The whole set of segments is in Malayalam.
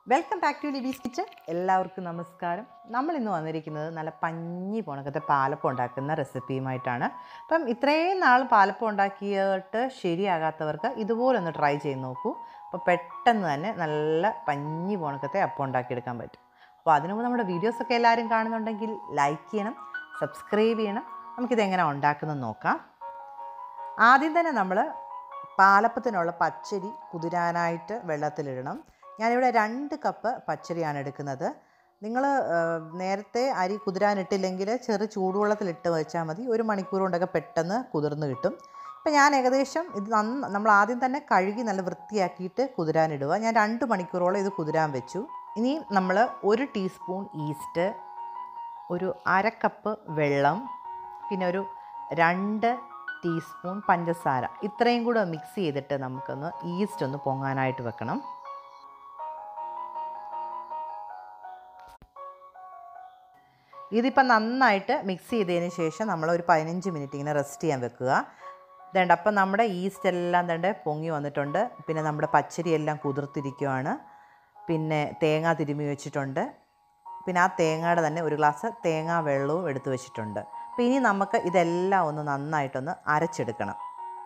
welcome back to Libi's kitchen എല്ലാവർക്കും നമസ്കാരം നമ്മൾ ഇന്ന് വന്നിരിക്കുന്നത് നല്ല പഞ്ഞി പോണക്കത്തെ പാലപ്പം ഉണ്ടാക്കുന്ന റെസിപ്പിയുമായിട്ടാണ് അപ്പം ഇത്രയും നാൾ പാലപ്പം ഉണ്ടാക്കിയിട്ട് ശരിയാകാത്തവർക്ക് ഇതുപോലൊന്ന് ട്രൈ ചെയ്ത് നോക്കൂ അപ്പോൾ പെട്ടെന്ന് തന്നെ നല്ല പഞ്ഞി പോണക്കത്തെ അപ്പം ഉണ്ടാക്കിയെടുക്കാൻ പറ്റും അപ്പോൾ അതിനു മുമ്പ് നമ്മുടെ വീഡിയോസൊക്കെ എല്ലാവരും കാണുന്നുണ്ടെങ്കിൽ ലൈക്ക് ചെയ്യണം സബ്സ്ക്രൈബ് ചെയ്യണം നമുക്കിത് എങ്ങനെ ഉണ്ടാക്കുന്നത് നോക്കാം ആദ്യം തന്നെ നമ്മൾ പാലപ്പത്തിനുള്ള പച്ചരി കുതിരാനായിട്ട് വെള്ളത്തിലിടണം ഞാനിവിടെ രണ്ട് കപ്പ് പച്ചരിയാണ് എടുക്കുന്നത് നിങ്ങൾ നേരത്തെ അരി കുതിരാനിട്ടില്ലെങ്കിൽ ചെറു ചൂടുവെള്ളത്തിലിട്ട് വെച്ചാൽ മതി ഒരു മണിക്കൂർ കൊണ്ടൊക്കെ പെട്ടെന്ന് കുതിർന്ന് കിട്ടും ഇപ്പം ഞാൻ ഏകദേശം ഇത് നന്ന നമ്മൾ ആദ്യം തന്നെ കഴുകി നല്ല വൃത്തിയാക്കിയിട്ട് കുതിരാനിടുക ഞാൻ രണ്ട് മണിക്കൂറോളം ഇത് കുതിരാൻ വെച്ചു ഇനി നമ്മൾ ഒരു ടീസ്പൂൺ ഈസ്റ്റ് ഒരു അര കപ്പ് വെള്ളം പിന്നെ ഒരു രണ്ട് ടീസ്പൂൺ പഞ്ചസാര ഇത്രയും കൂടെ മിക്സ് ചെയ്തിട്ട് നമുക്കൊന്ന് ഈസ്റ്റ് ഒന്ന് പൊങ്ങാനായിട്ട് വെക്കണം ഇതിപ്പോൾ നന്നായിട്ട് മിക്സ് ചെയ്തതിന് ശേഷം നമ്മൾ ഒരു പതിനഞ്ച് മിനിറ്റ് ഇങ്ങനെ റെസ്റ്റ് ചെയ്യാൻ വെക്കുക ഇതേണ്ട അപ്പം നമ്മുടെ ഈസ്റ്റ് എല്ലാം തണ്ട് പൊങ്ങി വന്നിട്ടുണ്ട് പിന്നെ നമ്മുടെ പച്ചരി എല്ലാം കുതിർത്തിരിക്കുവാണ് പിന്നെ തേങ്ങ തിരുമ്മി വെച്ചിട്ടുണ്ട് പിന്നെ ആ തേങ്ങയുടെ തന്നെ ഒരു ഗ്ലാസ് തേങ്ങാ വെള്ളവും എടുത്തു വെച്ചിട്ടുണ്ട് അപ്പോൾ ഇനി നമുക്ക് ഇതെല്ലാം ഒന്ന് നന്നായിട്ടൊന്ന് അരച്ചെടുക്കണം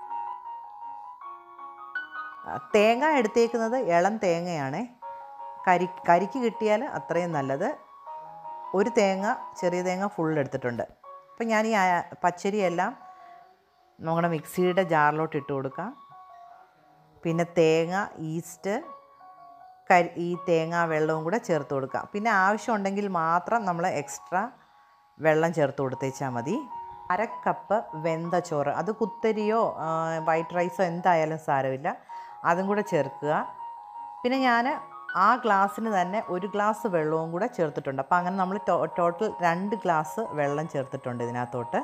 തേങ്ങ എടുത്തേക്കുന്നത് ഇളം തേങ്ങയാണ് കരി കരിക്ക് കിട്ടിയാൽ അത്രയും നല്ലത് ഒരു തേങ്ങ ചെറിയ തേങ്ങ ഫുൾ എടുത്തിട്ടുണ്ട് അപ്പം ഞാൻ ഈ പച്ചരിയെല്ലാം നമ്മുടെ മിക്സിയുടെ ജാറിലോട്ട് ഇട്ട് കൊടുക്കാം പിന്നെ തേങ്ങ ഈസ്റ്റ് കരി ഈ തേങ്ങ വെള്ളവും കൂടെ ചേർത്ത് കൊടുക്കാം പിന്നെ ആവശ്യമുണ്ടെങ്കിൽ മാത്രം നമ്മൾ എക്സ്ട്രാ വെള്ളം ചേർത്ത് കൊടുത്തേച്ചാൽ മതി അര കപ്പ് വെന്ത ചോറ് അത് കുത്തരിയോ വൈറ്റ് റൈസോ എന്തായാലും സാരമില്ല അതും കൂടെ ചേർക്കുക പിന്നെ ഞാൻ ആ ഗ്ലാസ്സിന് തന്നെ ഒരു ഗ്ലാസ് വെള്ളവും കൂടെ ചേർത്തിട്ടുണ്ട് അപ്പോൾ അങ്ങനെ നമ്മൾ ടോട്ടൽ രണ്ട് ഗ്ലാസ് വെള്ളം ചേർത്തിട്ടുണ്ട് ഇതിനകത്തോട്ട്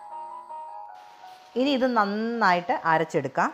ഇനി ഇത് നന്നായിട്ട് അരച്ചെടുക്കാം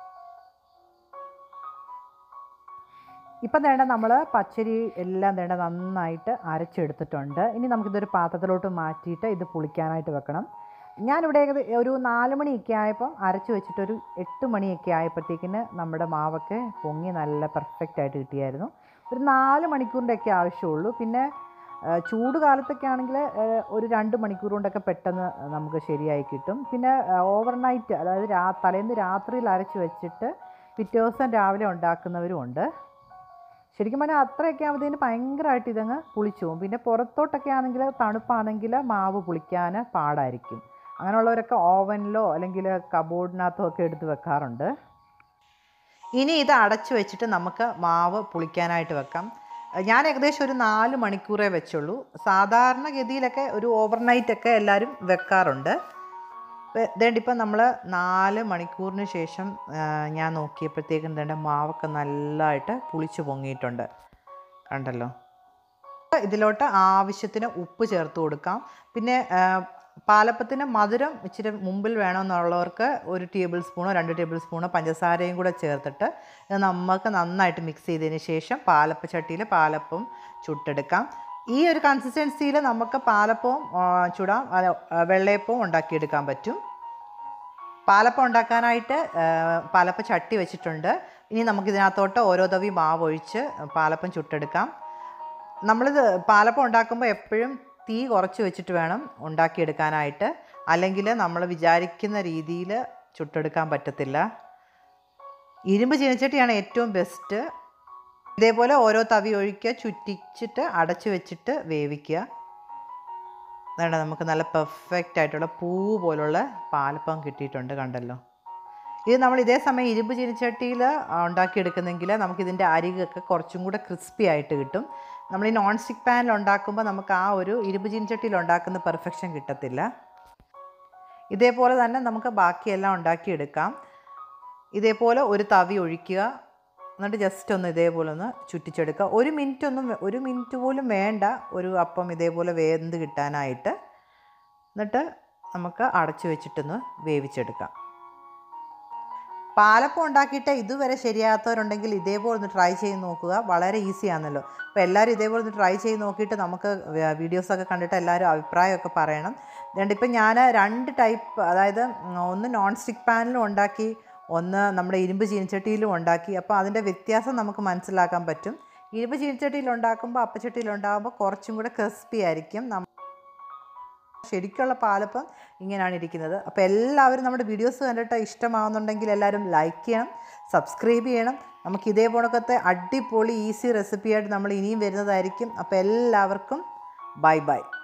ഇപ്പം വേണ്ട നമ്മൾ പച്ചരി എല്ലാം വേണ്ട നന്നായിട്ട് അരച്ചെടുത്തിട്ടുണ്ട് ഇനി നമുക്കിതൊരു പാത്രത്തിലോട്ട് മാറ്റിയിട്ട് ഇത് പുളിക്കാനായിട്ട് വെക്കണം ഞാനിവിടെ ഏകദേശം ഒരു നാല് മണിയൊക്കെ ആയപ്പം അരച്ച് വെച്ചിട്ടൊരു എട്ട് മണിയൊക്കെ ആയപ്പോഴത്തേക്കിന് നമ്മുടെ മാവൊക്കെ പൊങ്ങി നല്ല പെർഫെക്റ്റ് ആയിട്ട് കിട്ടിയായിരുന്നു ഒരു നാല് മണിക്കൂറിൻ്റെ ഒക്കെ ആവശ്യമുള്ളൂ പിന്നെ ചൂട് കാലത്തൊക്കെ ആണെങ്കിൽ ഒരു രണ്ട് മണിക്കൂർ കൊണ്ടൊക്കെ പെട്ടെന്ന് നമുക്ക് ശരിയായി കിട്ടും പിന്നെ ഓവർനൈറ്റ് അതായത് രാ തലേന്ന് രാത്രിയിൽ അരച്ച് വെച്ചിട്ട് പിറ്റേ ദിവസം രാവിലെ ഉണ്ടാക്കുന്നവരും ഉണ്ട് ശരിക്കും പറഞ്ഞാൽ അത്രയൊക്കെ ആകുമ്പോഴത്തേന് ഭയങ്കരമായിട്ട് ഇതങ്ങ് പുളിച്ചു പോകും പിന്നെ പുറത്തോട്ടൊക്കെ ആണെങ്കിൽ തണുപ്പാണെങ്കിൽ മാവ് പുളിക്കാൻ പാടായിരിക്കും അങ്ങനെയുള്ളവരൊക്കെ ഓവനിലോ അല്ലെങ്കിൽ കബോർഡിനകത്തോ ഒക്കെ എടുത്ത് വെക്കാറുണ്ട് ഇനി ഇത് അടച്ചു വെച്ചിട്ട് നമുക്ക് മാവ് പുളിക്കാനായിട്ട് വെക്കാം ഞാൻ ഏകദേശം ഒരു നാല് മണിക്കൂറേ വെച്ചുള്ളൂ സാധാരണ ഗതിയിലൊക്കെ ഒരു ഓവർനൈറ്റ് ഒക്കെ എല്ലാവരും വെക്കാറുണ്ട് ഇതേണ്ട ഇപ്പം നമ്മൾ നാല് മണിക്കൂറിന് ശേഷം ഞാൻ നോക്കിയപ്പോഴത്തേക്കും എന്താ മാവൊക്കെ നല്ലതായിട്ട് പുളിച്ച് പൊങ്ങിയിട്ടുണ്ട് കണ്ടല്ലോ ഇതിലോട്ട് ആവശ്യത്തിന് ഉപ്പ് ചേർത്ത് കൊടുക്കാം പിന്നെ പാലപ്പത്തിന് മധുരം ഇച്ചിരി മുമ്പിൽ വേണമെന്നുള്ളവർക്ക് ഒരു ടേബിൾ സ്പൂണോ രണ്ട് ടേബിൾ സ്പൂണോ പഞ്ചസാരയും കൂടെ ചേർത്തിട്ട് ഇത് നമുക്ക് നന്നായിട്ട് മിക്സ് ചെയ്തതിന് ശേഷം പാലപ്പ ചട്ടിയിൽ പാലപ്പം ചുട്ടെടുക്കാം ഈ ഒരു കൺസിസ്റ്റൻസിയിൽ നമുക്ക് പാലപ്പവും ചുടാം വെള്ളയപ്പവും ഉണ്ടാക്കിയെടുക്കാൻ പറ്റും പാലപ്പം ഉണ്ടാക്കാനായിട്ട് പാലപ്പ ചട്ടി വെച്ചിട്ടുണ്ട് ഇനി നമുക്കിതിനകത്തോട്ട് ഓരോ തവി മാവ് ഒഴിച്ച് പാലപ്പം ചുട്ടെടുക്കാം നമ്മളിത് പാലപ്പം ഉണ്ടാക്കുമ്പോൾ എപ്പോഴും തീ കുറച്ച് വെച്ചിട്ട് വേണം ഉണ്ടാക്കിയെടുക്കാനായിട്ട് അല്ലെങ്കിൽ നമ്മൾ വിചാരിക്കുന്ന രീതിയിൽ ചുട്ടെടുക്കാൻ പറ്റത്തില്ല ഇരുമ്പ് ചീനച്ചട്ടിയാണ് ഏറ്റവും ബെസ്റ്റ് ഇതേപോലെ ഓരോ തവി ഒഴിക്കുക ചുറ്റിച്ചിട്ട് അടച്ചു വെച്ചിട്ട് വേവിക്കുക വേണ്ട നമുക്ക് നല്ല പെർഫെക്റ്റ് ആയിട്ടുള്ള പൂ പോലുള്ള പാലപ്പം കിട്ടിയിട്ടുണ്ട് കണ്ടല്ലോ ഇത് നമ്മൾ ഇതേ സമയം ഇരുമ്പ് ചീനിച്ചട്ടിയിൽ ഉണ്ടാക്കിയെടുക്കുന്നെങ്കിൽ നമുക്കിതിൻ്റെ അരികൊക്കെ കുറച്ചും കൂടെ ക്രിസ്പി ആയിട്ട് കിട്ടും നമ്മൾ ഈ നോൺ സ്റ്റിക്ക് പാനിൽ ഉണ്ടാക്കുമ്പോൾ നമുക്ക് ആ ഒരു ഇരുമ്പ് ചീനിച്ചട്ടിയിൽ ഉണ്ടാക്കുന്ന പെർഫെക്ഷൻ കിട്ടത്തില്ല ഇതേപോലെ തന്നെ നമുക്ക് ബാക്കിയെല്ലാം ഉണ്ടാക്കിയെടുക്കാം ഇതേപോലെ ഒരു തവി ഒഴിക്കുക എന്നിട്ട് ജസ്റ്റ് ഒന്ന് ഇതേപോലെ ഒന്ന് ചുറ്റിച്ചെടുക്കുക ഒരു മിനിറ്റ് ഒന്നും ഒരു മിനിറ്റ് പോലും വേണ്ട ഒരു അപ്പം ഇതേപോലെ വേന്ത് കിട്ടാനായിട്ട് എന്നിട്ട് നമുക്ക് അടച്ചു വെച്ചിട്ടൊന്ന് വേവിച്ചെടുക്കാം പാലപ്പം ഉണ്ടാക്കിയിട്ട് ഇതുവരെ ശരിയാകാത്തവരുണ്ടെങ്കിൽ ഇതേപോലെ ഒന്ന് ട്രൈ ചെയ്ത് നോക്കുക വളരെ ഈസി ആണല്ലോ അപ്പോൾ എല്ലാവരും ഇതേപോലെ ഒന്ന് ട്രൈ ചെയ്ത് നോക്കിയിട്ട് നമുക്ക് വീഡിയോസൊക്കെ കണ്ടിട്ട് എല്ലാവരും അഭിപ്രായമൊക്കെ പറയണം അതുകൊണ്ട് ഇപ്പം ഞാൻ രണ്ട് ടൈപ്പ് അതായത് ഒന്ന് നോൺ സ്റ്റിക്ക് പാനിലും ഉണ്ടാക്കി ഒന്ന് നമ്മുടെ ഇരുമ്പ് ചീനിച്ചട്ടിയിലും ഉണ്ടാക്കി അപ്പോൾ അതിൻ്റെ വ്യത്യാസം നമുക്ക് മനസ്സിലാക്കാൻ പറ്റും ഇരുമ്പ് ചീനച്ചട്ടിയിൽ ഉണ്ടാക്കുമ്പോൾ അപ്പച്ചട്ടിയിൽ ഉണ്ടാകുമ്പോൾ കുറച്ചും കൂടെ ക്രിസ്പി ആയിരിക്കും നമ്മ ശരിക്കുള്ള പാലപ്പം ഇങ്ങനെയാണ് ഇരിക്കുന്നത് അപ്പോൾ എല്ലാവരും നമ്മുടെ വീഡിയോസ് കണ്ടിട്ട് ഇഷ്ടമാവുന്നുണ്ടെങ്കിൽ എല്ലാവരും ലൈക്ക് ചെയ്യണം സബ്സ്ക്രൈബ് ചെയ്യണം നമുക്ക് ഇതേപോണക്കത്തെ അടിപൊളി ഈസി റെസിപ്പിയായിട്ട് നമ്മൾ ഇനിയും വരുന്നതായിരിക്കും അപ്പോൾ എല്ലാവർക്കും ബൈ ബൈ